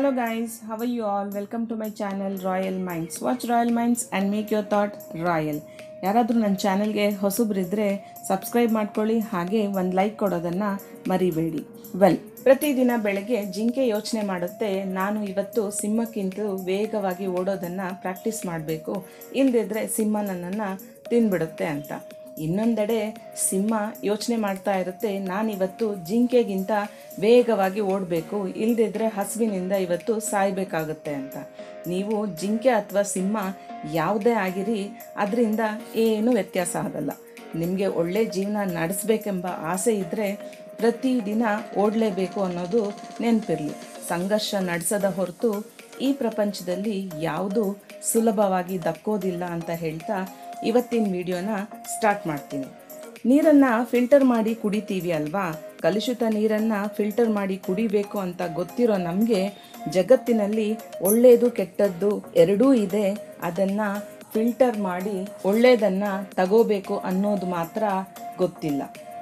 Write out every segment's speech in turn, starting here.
Hello guys, how are you all? Welcome to my channel Royal Minds. Watch Royal Minds and make your thought royal. ಯಾರಾದರೂ ನನ್ನ ಚಾನಲ್ಗೆ ಹೊಸಬ್ರಿದ್ರೆ subscribe ಮಾಡ್ಕೊಳ್ಳಿ ಹಾಗೆ ಒಂದು like ಕೊಡೋದನ್ನು ಮರಿಬೇಡಿ well ಪ್ರತಿದಿನ ಬೆಳಗ್ಗೆ ಜಿಂಕೆ ಯೋಚನೆ ಮಾಡುತ್ತೆ ನಾನು ಇವತ್ತು ಸಿಂಹಕ್ಕಿಂತ ವೇಗವಾಗಿ ಓಡೋದನ್ನು ಪ್ರಾಕ್ಟೀಸ್ ಮಾಡಬೇಕು ಇಲ್ಲದಿದ್ದರೆ ಸಿಂಹ ನನ್ನನ್ನು ತಿಂದ್ಬಿಡುತ್ತೆ ಅಂತ ಇನ್ನೊಂದೆಡೆ ಸಿಂಹ ಯೋಚನೆ ಮಾಡ್ತಾ ಇರುತ್ತೆ ನಾನಿವತ್ತು ಜಿಂಕೆಗಿಂತ ವೇಗವಾಗಿ ಓಡಬೇಕು ಇಲ್ದಿದ್ರೆ ಹಸುವಿನಿಂದ ಇವತ್ತು ಸಾಯಬೇಕಾಗುತ್ತೆ ಅಂತ ನೀವು ಜಿಂಕೆ ಅಥವಾ ಸಿಂಹ ಯಾವುದೇ ಆಗಿರಿ ಅದರಿಂದ ಏನೂ ವ್ಯತ್ಯಾಸ ಆಗಲ್ಲ ನಿಮಗೆ ಒಳ್ಳೆ ಜೀವನ ನಡೆಸಬೇಕೆಂಬ ಆಸೆ ಇದ್ದರೆ ಪ್ರತಿದಿನ ಓಡಲೇಬೇಕು ಅನ್ನೋದು ನೆನಪಿರಲಿ ಸಂಘರ್ಷ ನಡೆಸದ ಹೊರತು ಈ ಪ್ರಪಂಚದಲ್ಲಿ ಯಾವುದು ಸುಲಭವಾಗಿ ದಕ್ಕೋದಿಲ್ಲ ಅಂತ ಹೇಳ್ತಾ ಇವತ್ತಿನ ವಿಡಿಯೋನ ಸ್ಟಾರ್ಟ್ ಮಾಡ್ತೀನಿ ನೀರನ್ನು ಫಿಲ್ಟರ್ ಮಾಡಿ ಕುಡಿತೀವಿ ಅಲ್ವಾ ಕಲುಷಿತ ನೀರನ್ನು ಫಿಲ್ಟರ್ ಮಾಡಿ ಕುಡಿಬೇಕು ಅಂತ ಗೊತ್ತಿರೋ ನಮಗೆ ಜಗತ್ತಿನಲ್ಲಿ ಒಳ್ಳೆಯದು ಕೆಟ್ಟದ್ದು ಎರಡೂ ಇದೆ ಅದನ್ನು ಫಿಲ್ಟರ್ ಮಾಡಿ ಒಳ್ಳೆಯದನ್ನು ತಗೋಬೇಕು ಅನ್ನೋದು ಮಾತ್ರ ಗೊತ್ತಿಲ್ಲ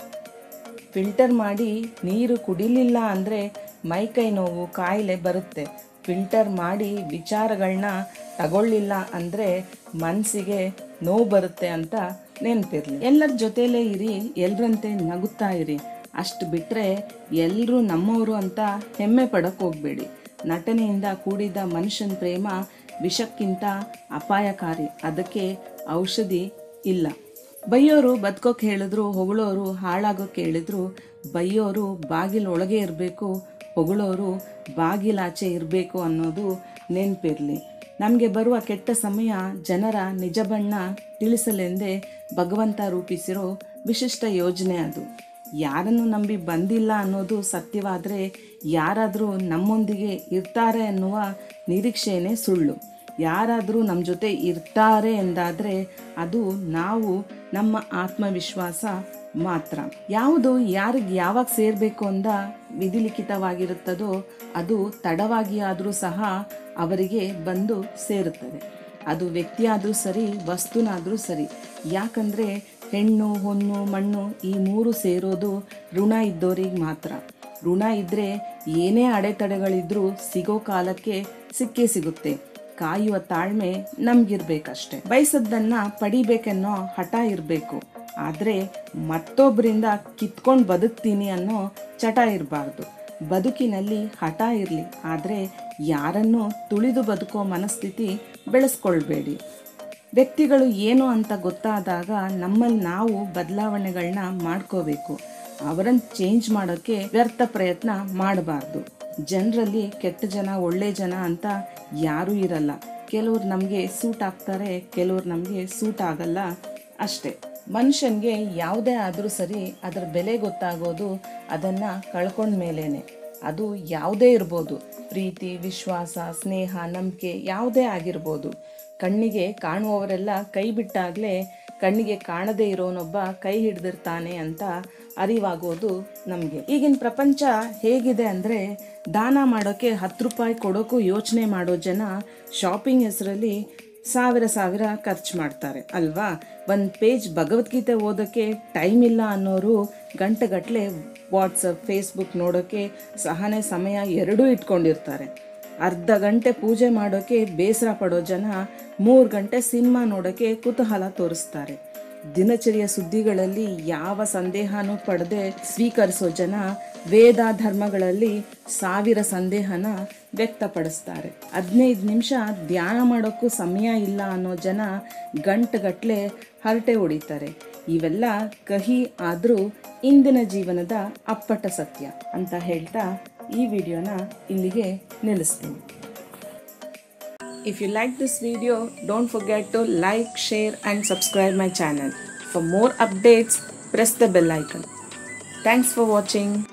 ಫಿಲ್ಟರ್ ಮಾಡಿ ನೀರು ಕುಡಿಲಿಲ್ಲ ಅಂದರೆ ಮೈಕೈ ನೋವು ಕಾಯಿಲೆ ಬರುತ್ತೆ ಫಿಲ್ಟರ್ ಮಾಡಿ ವಿಚಾರಗಳನ್ನ ತಗೊಳ್ಳಿಲ್ಲ ಅಂದರೆ ಮನಸ್ಸಿಗೆ ನೋವು ಬರುತ್ತೆ ಅಂತ ನೆನಪಿರಲಿ ಎಲ್ಲರ ಜೊತೆಲೇ ಇರಿ ಎಲ್ಲರಂತೆ ನಗುತ್ತಾ ಇರಿ ಅಷ್ಟು ಬಿಟ್ಟರೆ ಎಲ್ಲರೂ ನಮ್ಮವರು ಅಂತ ಹೆಮ್ಮೆ ಪಡಕ್ಕೆ ಹೋಗಬೇಡಿ ನಟನೆಯಿಂದ ಕೂಡಿದ ಮನುಷ್ಯನ ಪ್ರೇಮ ವಿಷಕ್ಕಿಂತ ಅಪಾಯಕಾರಿ ಅದಕ್ಕೆ ಔಷಧಿ ಇಲ್ಲ ಬೈಯೋರು ಬದುಕೋಕೆ ಹೇಳಿದ್ರು ಹೊಗಳೋರು ಹಾಳಾಗೋಕೆ ಹೇಳಿದ್ರು ಬೈಯೋರು ಬಾಗಿಲೊಳಗೆ ಇರಬೇಕು ಹೊಗಳೋರು ಬಾಗಿಲಾಚೆ ಇರಬೇಕು ಅನ್ನೋದು ನೆನಪಿರಲಿ ನಮಗೆ ಬರುವ ಕೆಟ್ಟ ಸಮಯ ಜನರ ನಿಜ ಬಣ್ಣ ತಿಳಿಸಲೆಂದೇ ಭಗವಂತ ರೂಪಿಸಿರೋ ವಿಶಿಷ್ಟ ಯೋಜನೆ ಅದು ಯಾರನ್ನು ನಂಬಿ ಬಂದಿಲ್ಲ ಅನ್ನೋದು ಸತ್ಯವಾದರೆ ಯಾರಾದರೂ ನಮ್ಮೊಂದಿಗೆ ಇರ್ತಾರೆ ಅನ್ನುವ ನಿರೀಕ್ಷೆಯೇ ಸುಳ್ಳು ಯಾರಾದರೂ ನಮ್ಮ ಜೊತೆ ಇರ್ತಾರೆ ಎಂದಾದರೆ ಅದು ನಾವು ನಮ್ಮ ಆತ್ಮವಿಶ್ವಾಸ ಮಾತ್ರ ಯಾವುದು ಯಾರಿಗೆ ಯಾವಾಗ ಸೇರಬೇಕು ಅಂದ ವಿಧಿಲಿಖಿತವಾಗಿರುತ್ತದೋ ಅದು ತಡವಾಗಿ ಆದರೂ ಸಹ ಅವರಿಗೆ ಬಂದು ಸೇರುತ್ತದೆ ಅದು ವ್ಯಕ್ತಿಯಾದರೂ ಸರಿ ವಸ್ತುನಾದರೂ ಸರಿ ಯಾಕಂದರೆ ಹೆಣ್ಣು ಹೊನ್ನು ಮಣ್ಣು ಈ ಮೂರು ಸೇರೋದು ಋಣ ಇದ್ದೋರಿಗೆ ಮಾತ್ರ ಋಣ ಇದ್ದರೆ ಏನೇ ಅಡೆತಡೆಗಳಿದ್ರೂ ಸಿಗೋ ಕಾಲಕ್ಕೆ ಸಿಕ್ಕೇ ಸಿಗುತ್ತೆ ಕಾಯುವ ತಾಳ್ಮೆ ನಮ್ಗಿರ್ಬೇಕಷ್ಟೆ ಬಯಸದ್ದನ್ನ ಪಡಿಬೇಕೆನ್ನೋ ಹಠ ಇರಬೇಕು ಆದರೆ ಮತ್ತೊಬ್ಬರಿಂದ ಕಿತ್ಕೊಂಡು ಬದುಕ್ತೀನಿ ಅನ್ನೋ ಚಟ ಇರಬಾರ್ದು ಬದುಕಿನಲ್ಲಿ ಹಠ ಇರಲಿ ಆದರೆ ಯಾರನ್ನೂ ತುಳಿದು ಬದುಕೋ ಮನಸ್ಥಿತಿ ಬೆಳೆಸ್ಕೊಳ್ಬೇಡಿ ವ್ಯಕ್ತಿಗಳು ಏನು ಅಂತ ಗೊತ್ತಾದಾಗ ನಮ್ಮಲ್ಲಿ ನಾವು ಬದಲಾವಣೆಗಳನ್ನ ಮಾಡ್ಕೋಬೇಕು ಅವರನ್ನು ಚೇಂಜ್ ಮಾಡೋಕ್ಕೆ ವ್ಯರ್ಥ ಪ್ರಯತ್ನ ಮಾಡಬಾರ್ದು ಜನರಲ್ಲಿ ಕೆಟ್ಟ ಜನ ಒಳ್ಳೆ ಜನ ಅಂತ ಯಾರೂ ಇರಲ್ಲ ಕೆಲವ್ರು ನಮಗೆ ಸೂಟ್ ಆಗ್ತಾರೆ ಕೆಲವ್ರು ನಮಗೆ ಸೂಟ್ ಆಗಲ್ಲ ಅಷ್ಟೇ ಮನುಷ್ಯನಿಗೆ ಯಾವುದೇ ಆದರೂ ಸರಿ ಅದರ ಬೆಲೆ ಗೊತ್ತಾಗೋದು ಅದನ್ನು ಕಳ್ಕೊಂಡ ಮೇಲೇನೆ ಅದು ಯಾವುದೇ ಇರ್ಬೋದು ಪ್ರೀತಿ ವಿಶ್ವಾಸ ಸ್ನೇಹ ನಂಬಿಕೆ ಯಾವುದೇ ಆಗಿರ್ಬೋದು ಕಣ್ಣಿಗೆ ಕಾಣುವವರೆಲ್ಲ ಕೈ ಬಿಟ್ಟಾಗಲೇ ಕಣ್ಣಿಗೆ ಕಾಣದೇ ಇರೋನೊಬ್ಬ ಕೈ ಹಿಡ್ದಿರ್ತಾನೆ ಅಂತ ಅರಿವಾಗೋದು ನಮಗೆ ಈಗಿನ ಪ್ರಪಂಚ ಹೇಗಿದೆ ಅಂದರೆ ದಾನ ಮಾಡೋಕ್ಕೆ ಹತ್ತು ರೂಪಾಯಿ ಕೊಡೋಕ್ಕೂ ಯೋಚನೆ ಮಾಡೋ ಜನ ಶಾಪಿಂಗ್ ಹೆಸರಲ್ಲಿ ಸಾವಿರ ಸಾವಿರ ಖರ್ಚು ಮಾಡ್ತಾರೆ ಅಲ್ವಾ ಒಂದು ಪೇಜ್ ಭಗವದ್ಗೀತೆ ಓದೋಕ್ಕೆ ಟೈಮ್ ಇಲ್ಲ ಅನ್ನೋರು ಗಂಟೆಗಟ್ಟಲೆ ವಾಟ್ಸಪ್ ಫೇಸ್ಬುಕ್ ನೋಡೋಕ್ಕೆ ಸಹನೆ ಸಮಯ ಎರಡೂ ಇಟ್ಕೊಂಡಿರ್ತಾರೆ ಅರ್ಧ ಗಂಟೆ ಪೂಜೆ ಮಾಡೋಕ್ಕೆ ಬೇಸರ ಪಡೋ ಜನ ಮೂರು ಗಂಟೆ ಸಿನಿಮಾ ನೋಡೋಕ್ಕೆ ಕುತೂಹಲ ತೋರಿಸ್ತಾರೆ ದಿನಚರಿಯ ಸುದ್ದಿಗಳಲ್ಲಿ ಯಾವ ಸಂದೇಹನೂ ಪಡೆದೆ ಸ್ವೀಕರಿಸೋ ಜನ ವೇದ ಧರ್ಮಗಳಲ್ಲಿ ಸಾವಿರ ಸಂದೇಹನ ವ್ಯಕ್ತಪಡಿಸ್ತಾರೆ ಹದಿನೈದು ನಿಮಿಷ ಧ್ಯಾನ ಮಾಡೋಕ್ಕೂ ಸಮಯ ಇಲ್ಲ ಅನ್ನೋ ಜನ ಗಂಟೆಗಟ್ಟಲೆ ಹರಟೆ ಹೊಡಿತಾರೆ ಇವೆಲ್ಲ ಕಹಿ ಆದರೂ ಇಂದಿನ ಜೀವನದ ಅಪ್ಪಟ ಸತ್ಯ ಅಂತ ಹೇಳ್ತಾ ಈ ವಿಡಿಯೋನ ಇಲ್ಲಿಗೆ ನಿಲ್ಲಿಸ್ತೀನಿ If you like this video, don't forget to like, share and subscribe my channel. For more updates, press the bell icon. Thanks for watching.